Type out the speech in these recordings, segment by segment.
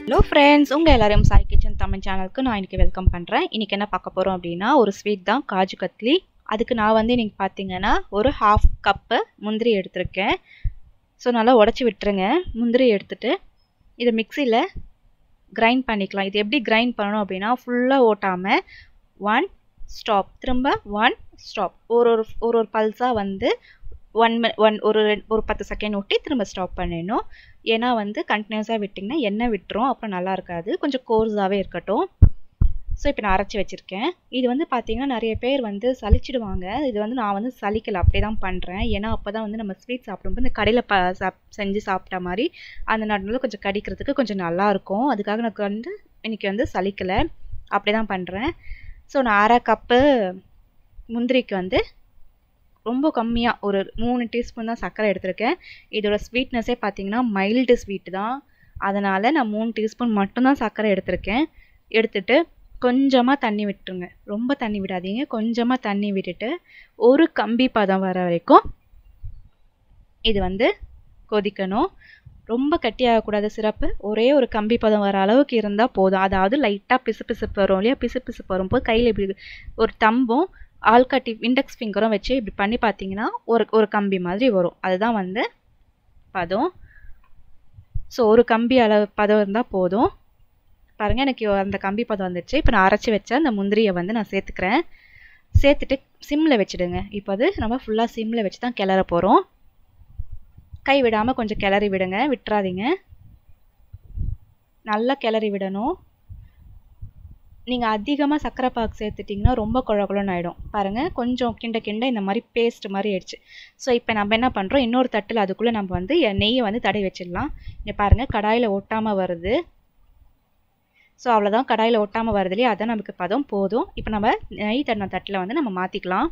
hello friends உங்கள் எல்லாரையும் Sai kitchen Tamil சேனலுக்கு நான் இன்றைக்கி வெல்கம் பண்ணுறேன் இன்றைக்கி என்ன பார்க்க போகிறோம் அப்படின்னா ஒரு ஸ்வீட் தான் காஜு கத்லி அதுக்கு நான் வந்து இன்றைக்கி பார்த்தீங்கன்னா ஒரு ஹாஃப் கப்பு முந்திரி எடுத்திருக்கேன் ஸோ நல்லா உடச்சி விட்டுருங்க முந்திரி எடுத்துட்டு இதை மிக்சியில் கிரைண்ட் பண்ணிக்கலாம் இது எப்படி கிரைண்ட் பண்ணணும் அப்படின்னா ஃபுல்லாக ஓட்டாமல் ஒன் ஸ்டாப் திரும்ப ஒன் ஸ்டாப் ஒரு ஒரு ஒரு ஒரு பல்ஸாக வந்து ஒன் மி ஒன் ஒரு ரெண்டு ஒரு பத்து செகண்ட் ஒட்டி திரும்ப ஸ்டாப் பண்ணிடணும் ஏன்னா வந்து கண்டினியூஸாக விட்டிங்கன்னா எண்ணெய் விட்டுரும் அப்புறம் நல்லா இருக்காது கொஞ்சம் கோர்ஸாகவே இருக்கட்டும் ஸோ இப்போ நான் அரைச்சி வச்சுருக்கேன் இது வந்து பார்த்திங்கன்னா நிறைய பேர் வந்து சலிச்சிடுவாங்க இது வந்து நான் வந்து சலிக்கலை அப்படியே தான் பண்ணுறேன் ஏன்னா அப்போ தான் வந்து நம்ம ஸ்வீட் சாப்பிடும்போது இந்த கடையில் ப சாப் செஞ்சு சாப்பிட்ட மாதிரி அந்த நடுவில் கொஞ்சம் கடிக்கிறதுக்கு கொஞ்சம் நல்லாயிருக்கும் அதுக்காக எனக்கு வந்து இன்றைக்கி வந்து சலிக்கலை அப்படி தான் பண்ணுறேன் ஸோ நான் அரை கப்பு முந்திரிக்கு வந்து ரொம்ப கம்மியாக ஒரு மூணு டீஸ்பூன் தான் சர்க்கரை எடுத்திருக்கேன் இதோட ஸ்வீட்னஸே பார்த்தீங்கன்னா மைல்டு ஸ்வீட் தான் அதனால் நான் மூணு டீஸ்பூன் மட்டும்தான் சர்க்கரை எடுத்திருக்கேன் எடுத்துட்டு கொஞ்சமாக தண்ணி விட்டுருங்க ரொம்ப தண்ணி விடாதீங்க கொஞ்சமாக தண்ணி விட்டுட்டு ஒரு கம்பி பதம் வர வரைக்கும் இது வந்து கொதிக்கணும் ரொம்ப கட்டியாகக்கூடாது சிறப்பு ஒரே ஒரு கம்பி பதம் வர அளவுக்கு இருந்தால் போதும் அதாவது லைட்டாக பிசு பிசுப்பு வரும் இல்லையா பிசு பிசுப்பு வரும்போது கையில் இப்படி ஒரு தம்பும் ஆள்காட்டி இண்டெக்ஸ் ஃபிங்கரும் வச்சு இப்படி பண்ணி பார்த்தீங்கன்னா ஒரு ஒரு கம்பி மாதிரி வரும் அதுதான் வந்து பதம் ஸோ ஒரு கம்பி அளவு பதம் இருந்தால் போதும் பாருங்கள் எனக்கு அந்த கம்பி பதம் வந்துடுச்சு இப்போ நான் அரைச்சி வச்ச அந்த முந்திரியை வந்து நான் சேர்த்துக்கிறேன் சேர்த்துட்டு சிம்மில் வச்சுடுங்க இப்போ அது நம்ம ஃபுல்லாக சிம்மில் வச்சு தான் கிளற போகிறோம் கை விடாமல் கொஞ்சம் கிளறி விடுங்க விட்டுறாதீங்க நல்லா கிளறி விடணும் நீங்கள் அதிகமாக சர்க்கரை பாகு சேர்த்துட்டிங்கன்னா ரொம்ப குழ குழன்னு ஆகிடும் பாருங்கள் கொஞ்சம் கிண்ட கிண்ட இந்த மாதிரி பேஸ்ட் மாதிரி ஆயிடுச்சு ஸோ இப்போ நம்ம என்ன பண்ணுறோம் இன்னொரு தட்டில் அதுக்குள்ளே நம்ம வந்து நெய்யை வந்து தடவி வச்சிடலாம் இங்கே பாருங்கள் கடாயில் ஒட்டாமல் வருது ஸோ அவ்வளோதான் கடாயில் ஒட்டாமல் வருது இல்லையா அதான் நமக்கு பதம் போதும் இப்போ நம்ம நெய் தட்டின தட்டில் வந்து நம்ம மாற்றிக்கலாம்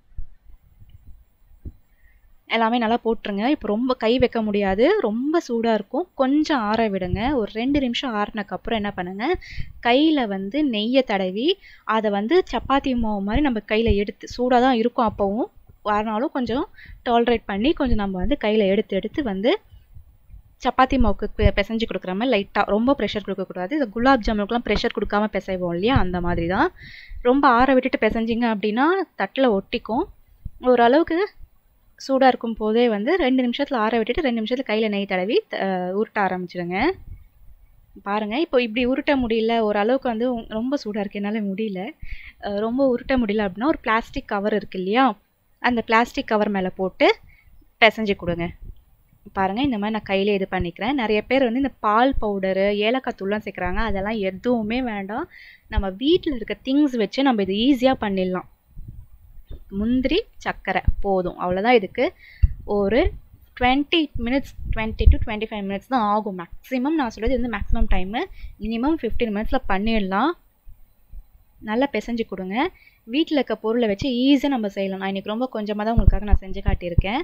எல்லாமே நல்லா போட்டுருங்க இப்போ ரொம்ப கை வைக்க முடியாது ரொம்ப சூடாக இருக்கும் கொஞ்சம் ஆற விடுங்க ஒரு ரெண்டு நிமிஷம் ஆறினக்கப்புறம் என்ன பண்ணுங்கள் கையில் வந்து நெய்யை தடவி அதை வந்து சப்பாத்தி மாவு மாதிரி நம்ம கையில் எடுத்து சூடாக தான் இருக்கும் அப்போவும் ஆறினாலும் கொஞ்சம் டாலரேட் பண்ணி கொஞ்சம் நம்ம வந்து கையில் எடுத்து எடுத்து வந்து சப்பாத்தி மாவுக்கு பிசைஞ்சு கொடுக்குற மாதிரி லைட்டாக ரொம்ப ப்ரெஷர் கொடுக்கக்கூடாது இந்த குலாப் ஜாமுனுக்குலாம் ப்ரெஷர் கொடுக்காம பிசைவோம் இல்லையா அந்த மாதிரி தான் ரொம்ப ஆற விட்டுட்டு பிசைஞ்சிங்க அப்படின்னா தட்டில் ஒட்டிக்கும் ஓரளவுக்கு சூடாக இருக்கும் போதே வந்து ரெண்டு நிமிஷத்தில் ஆற விட்டுட்டு ரெண்டு நிமிஷத்தில் கையில் நெய் தடவி உருட்ட ஆரம்பிச்சிடுங்க பாருங்கள் இப்போ இப்படி உருட்ட முடியல ஓரளவுக்கு வந்து ரொம்ப சூடாக இருக்குது என்னால் முடியல ரொம்ப உருட்ட முடியல அப்படின்னா ஒரு பிளாஸ்டிக் கவர் இருக்கு இல்லையா அந்த பிளாஸ்டிக் கவர் மேலே போட்டு பிசைஞ்சு கொடுங்க பாருங்கள் இந்த மாதிரி நான் கையிலே இது பண்ணிக்கிறேன் நிறைய பேர் வந்து இந்த பால் பவுடரு ஏலக்காய் தூள்லாம் சேர்க்குறாங்க அதெல்லாம் எதுவுமே வேண்டாம் நம்ம வீட்டில் இருக்க திங்ஸ் வச்சு நம்ம இது ஈஸியாக பண்ணிடலாம் முந்திரி சர்க்கரை போதும் அவ்வளோதான் இதுக்கு ஒரு twenty minutes twenty to twenty five minutes தான் ஆகும் மேக்ஸிமம் நான் சொல்கிறது வந்து மேக்ஸிமம் டைமு மினிமம் ஃபிஃப்டீன் மினிட்ஸில் பண்ணிடலாம் நல்லா பிசைஞ்சு கொடுங்க வீட்டில் இருக்க பொருளை வச்சு ஈஸியாக நம்ம செய்யலாம் நான் இன்றைக்கி ரொம்ப கொஞ்சமாக தான் உங்களுக்காக நான் செஞ்சு காட்டியிருக்கேன்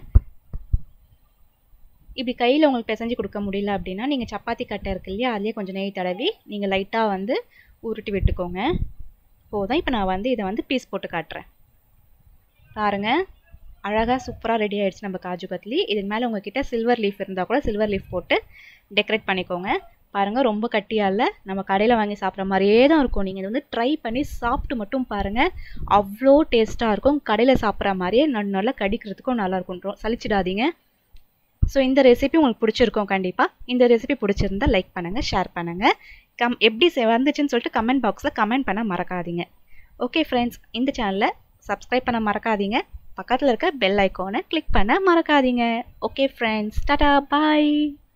இப்படி கையில் உங்களுக்கு பிசைஞ்சு கொடுக்க முடியல அப்படின்னா நீங்கள் சப்பாத்தி கட்டை இருக்கு இல்லையா அதுலேயே கொஞ்சம் நெய் தடவி நீங்கள் லைட்டாக வந்து உருட்டி விட்டுக்கோங்க போதும் இப்போ நான் வந்து இதை வந்து பீஸ் போட்டு காட்டுறேன் பாருங்க அழகாக சூப்பராக ரெடி ஆகிடுச்சு நம்ம காஜு கத்லி இதுக்கு மேலே உங்ககிட்ட சில்வர் லீஃப் இருந்தால் கூட சில்வர் லீஃப் போட்டு டெக்கரேட் பண்ணிக்கோங்க பாருங்கள் ரொம்ப கட்டியாக இல்லை நம்ம கடையில் வாங்கி சாப்பிட்ற மாதிரியே தான் இருக்கும் நீங்கள் இது வந்து ட்ரை பண்ணி சாப்பிட்டு மட்டும் பாருங்கள் அவ்வளோ டேஸ்ட்டாக இருக்கும் கடையில் சாப்பிட்ற மாதிரியே நடு நல்லா கடிக்கிறதுக்கும் நல்லாயிருக்கும் சலிச்சிடாதீங்க ஸோ இந்த ரெசிபி உங்களுக்கு பிடிச்சிருக்கும் கண்டிப்பாக இந்த ரெசிபி பிடிச்சிருந்தா லைக் பண்ணுங்கள் ஷேர் பண்ணுங்கள் கம் எப்படி வந்துச்சுன்னு சொல்லிட்டு கமெண்ட் பாக்ஸில் கமெண்ட் பண்ண மறக்காதீங்க ஓகே ஃப்ரெண்ட்ஸ் இந்த சேனலை சப்ஸ்கிரைப் பண்ண மறக்காதீங்க பக்கத்தில் இருக்க பெல் ஐக்கானை கிளிக் பண்ண மறக்காதீங்க ஓகே ஃப்ரெண்ட்ஸ் டாடா பாய்